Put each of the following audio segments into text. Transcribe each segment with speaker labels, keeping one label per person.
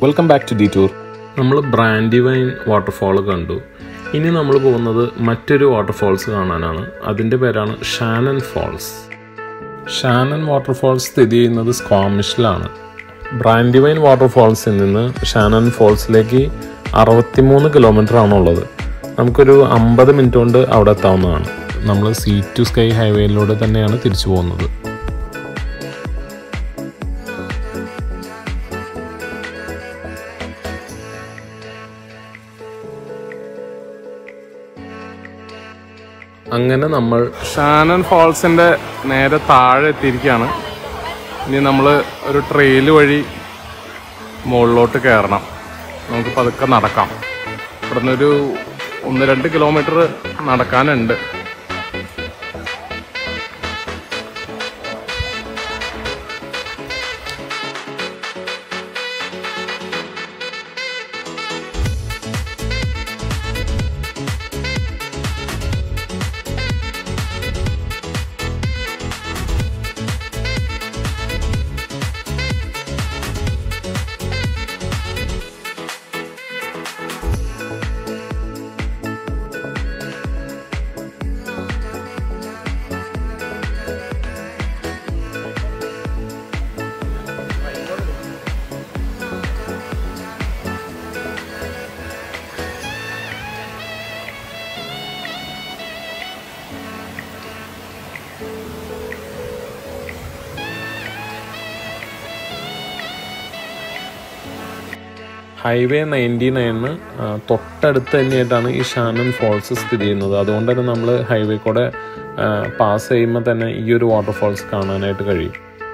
Speaker 1: Welcome back to the tour നമ്മൾ brandy wine waterfall കണ്ടു ഇനി നമ്മൾ പോകുന്നത് മറ്റൊരു വാട്ടർഫാൾസ് കാണാനാണ് അതിൻ്റെ പേരാണ് ഷാനൻ ഫാൾസ് ഷാനൻ വാട്ടർഫാൾസ് സ്ഥിതി ചെയ്യുന്നത് സ്ക്വാമിഷിലാണ് ബ്രാൻഡി വൈൻ വാട്ടർഫാൾസിൽ നിന്ന് ഷാനൻ ഫാൾസിലേക്ക് അറുപത്തിമൂന്ന് കിലോമീറ്റർ ആണുള്ളത് നമുക്കൊരു അമ്പത് മിനിറ്റ് കൊണ്ട് അവിടെ എത്താവുന്നതാണ് നമ്മൾ സീ ടു സ്കൈ ഹൈവേയിലൂടെ തന്നെയാണ് തിരിച്ചു പോകുന്നത് അങ്ങനെ നമ്മൾ ഷാനൻ ഫാൾസിന്റെ നേരെ താഴെ എത്തിയിരിക്കുകയാണ് ഇനി നമ്മൾ ഒരു ട്രെയിൽ വഴി മുകളിലോട്ട് കയറണം നമുക്ക് പതുക്കെ നടക്കാം ഇവിടുന്ന് ഒരു ഒന്ന് രണ്ട് കിലോമീറ്റർ നടക്കാനുണ്ട് ഹൈവേ നയൻറ്റി നയനിന് തൊട്ടടുത്ത് തന്നെയായിട്ടാണ് ഈ ഷാനൻ ഫോൾസ് സ്ഥിതി ചെയ്യുന്നത് അതുകൊണ്ട് തന്നെ നമ്മൾ ഹൈവേ കൂടെ പാസ് ചെയ്യുമ്പോൾ തന്നെ ഈ ഒരു വാട്ടർഫോൾസ് കാണാനായിട്ട് കഴിയും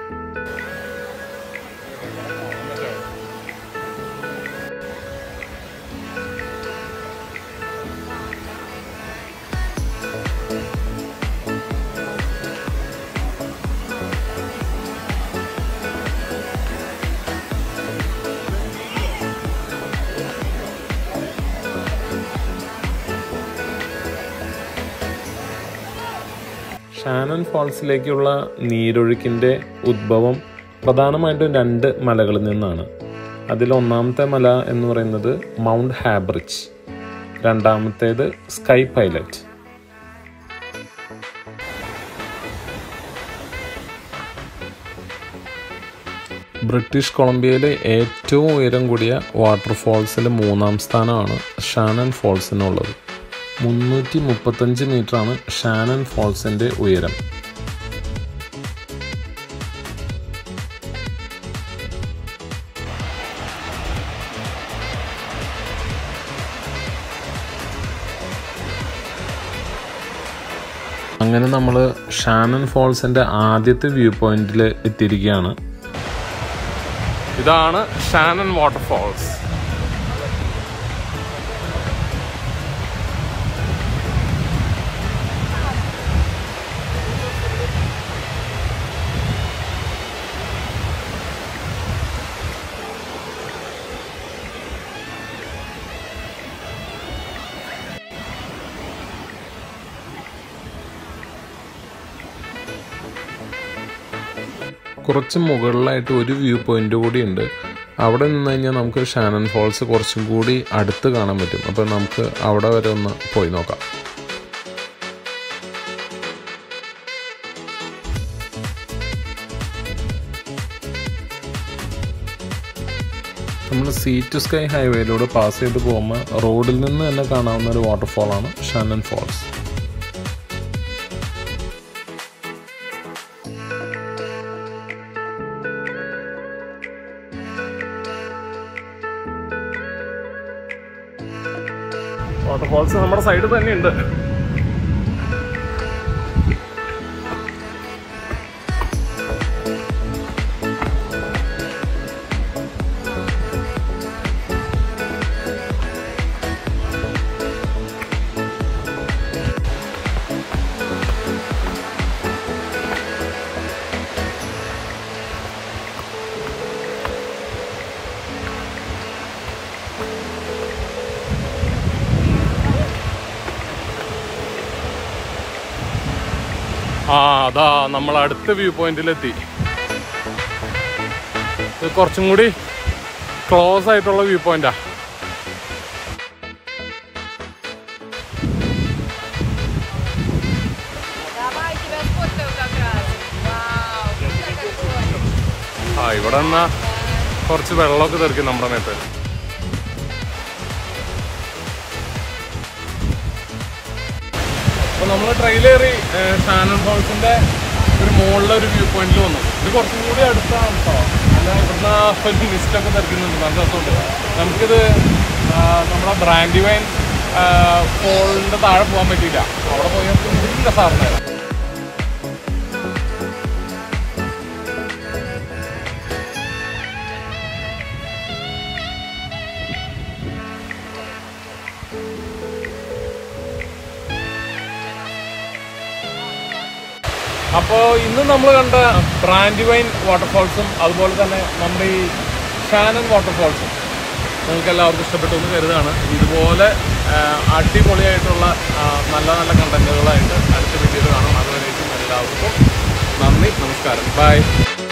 Speaker 1: ഷാനൻ ഫാൾസിലേക്കുള്ള നീരൊഴുക്കിൻ്റെ ഉദ്ഭവം പ്രധാനമായിട്ടും രണ്ട് മലകളിൽ നിന്നാണ് അതിൽ ഒന്നാമത്തെ മല എന്ന് പറയുന്നത് മൗണ്ട് ഹാബ്രിഡ്ജ് രണ്ടാമത്തേത് സ്കൈ പൈലറ്റ് ബ്രിട്ടീഷ് കൊളംബിയയിലെ ഏറ്റവും ഉയരം കൂടിയ വാട്ടർഫോൾസിൽ മൂന്നാം സ്ഥാനമാണ് ഷാനൻ ഫോൾസിനുള്ളത് മുന്നൂറ്റി മുപ്പത്തഞ്ച് മീറ്ററാണ് ഷാനൻ ഫോൾസിൻ്റെ ഉയരം അങ്ങനെ നമ്മൾ ഷാനൻ ഫോൾസിൻ്റെ ആദ്യത്തെ വ്യൂ പോയിന്റിൽ എത്തിയിരിക്കുകയാണ് ഇതാണ് ഷാനൻ വാട്ടർഫോൾസ് കുറച്ച് മുകളിലായിട്ട് ഒരു വ്യൂ പോയിന്റ് കൂടി ഉണ്ട് അവിടെ നിന്ന് കഴിഞ്ഞാൽ നമുക്ക് ഷാനൻ ഫോൾസ് കുറച്ചും കൂടി അടുത്ത് കാണാൻ പറ്റും അപ്പോൾ നമുക്ക് അവിടെ വരെ ഒന്ന് പോയി നോക്കാം നമ്മൾ സീ ടു സ്കൈ ഹൈവേയിലൂടെ പാസ് ചെയ്ത് പോകുമ്പോൾ റോഡിൽ നിന്ന് തന്നെ കാണാവുന്ന ഒരു വാട്ടർഫോളാണ് ഷാനൻ ഫോൾസ് വാട്ടർഫോൾസ് നമ്മുടെ സൈഡിൽ തന്നെയുണ്ട് ആ അതാ നമ്മൾ അടുത്ത വ്യൂ പോയിന്റിലെത്തി ഇത് കുറച്ചും കൂടി ക്ലോസ് ആയിട്ടുള്ള വ്യൂ പോയിന്റാ
Speaker 2: Давай тебя сфоткаю как раз. Вау, круто какой.
Speaker 1: ആ ഇവിടെ എന്നാ കുറച്ച് വെള്ളമൊക്കെ തെറിക്കും നമ്മുടെ മേത്ത് അപ്പൊ നമ്മൾ ട്രെയിലേറി ഷാനൻ ഫോൾസിന്റെ ഒരു മുകളിലെ ഒരു വ്യൂ പോയിന്റിൽ വന്നു ഇത് കുറച്ചും കൂടി അടുത്താണ് കേട്ടോ അല്ല ഇവിടുന്ന് ഒരു മിസ്റ്റൊക്കെ തെറിക്കുന്നുണ്ട് നല്ല രസമുണ്ട് നമുക്കിത് ആ, നമ്മുടെ ബ്രാൻഡി വൈൻ ഫോളിന്റെ താഴെ പോകാൻ പറ്റിയില്ല അവിടെ പോയി നല്ല സാറിനായിരുന്നു അപ്പോൾ ഇന്ന് നമ്മൾ കണ്ട ബ്രാൻഡ് വൈൻ വാട്ടർഫോൾസും അതുപോലെ തന്നെ നമ്മുടെ ഈ ഷാനൻ വാട്ടർഫോൾസും നിങ്ങൾക്ക് എല്ലാവർക്കും ഇഷ്ടപ്പെട്ടു എന്ന് കരുതാണ് ഇതുപോലെ ആ, അടിപൊളിയായിട്ടുള്ള ആ, നല്ല നല്ല കണ്ടന്റുകളായിട്ട് അടുത്ത വീഡിയോയിൽ കാണാം അതുവരേക്കും എല്ലാവർക്കും നന്ദി നമസ്കാരം ബൈ